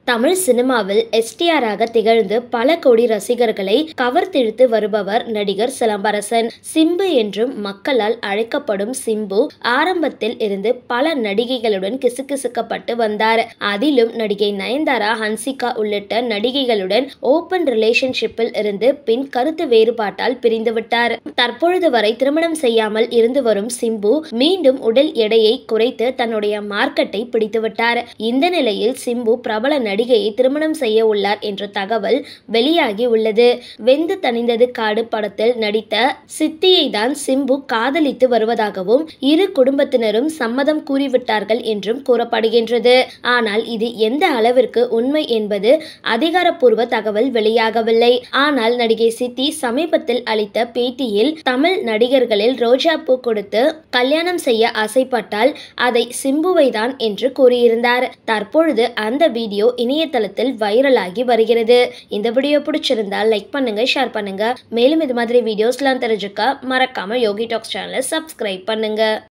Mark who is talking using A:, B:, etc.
A: தமிழ் சினிமாவில் எஸ்டிஆராக திகழ்ந்து பல கோடி ரசிகர்களை கவர்த்திழுத்து வருபவர் நடிகர் சிலம்பரசன் சிம்பு என்றும் மக்களால் அழைக்கப்படும் சிம்பு ஆரம்பத்தில் இருந்து பல நடிகைகளுடன் கிசுகிசுக்கப்பட்டு வந்தார் அதிலும் நடிகை நயன்தாரா ஹன்சிகா உள்ளிட்ட நடிகைகளுடன் ஓபன் ரிலேஷன்ஷிப்பில் இருந்து பின் கருத்து வேறுபாட்டால் பிரிந்துவிட்டார் தற்பொழுது வரை திருமணம் செய்யாமல் இருந்து வரும் சிம்பு மீண்டும் உடல் எடையை குறைத்து தன்னுடைய மார்க்கெட்டை பிடித்துவிட்டார் இந்த நிலையில் சிம்பு பிரபல நடிகையை திருமணம் செய்ய உள்ளார் என்ற தகவல் வெளியாகி உள்ளது வெந்து தணிந்தது காடு படத்தில் நடித்த சித்தியை தான் சிம்பு காதலித்து வருவதாகவும் இரு குடும்பத்தினரும் சம்மதம் கூறிவிட்டார்கள் என்றும் கூறப்படுகின்றது ஆனால் இது எந்த அளவிற்கு உண்மை என்பது அதிகாரப்பூர்வ தகவல் வெளியாகவில்லை ஆனால் நடிகை சித்தி சமீபத்தில் அளித்த பேட்டியில் தமிழ் நடிகர்களில் ரோஜா பூ கொடுத்து கல்யாணம் செய்ய ஆசைப்பட்டால் அதை சிம்புவை தான் என்று கூறியிருந்தார் தற்பொழுது அந்த வீடியோ இணையதளத்தில் வைரலாகி வருகிறது இந்த வீடியோ பிடிச்சிருந்தால் லைக் பண்ணுங்க ஷேர் பண்ணுங்க மேலும் இது மாதிரி வீடியோஸ்லாம் தெரிஞ்சுக்க மறக்காம யோகி டாக்ஸ் சேனலை சப்ஸ்கிரைப் பண்ணுங்க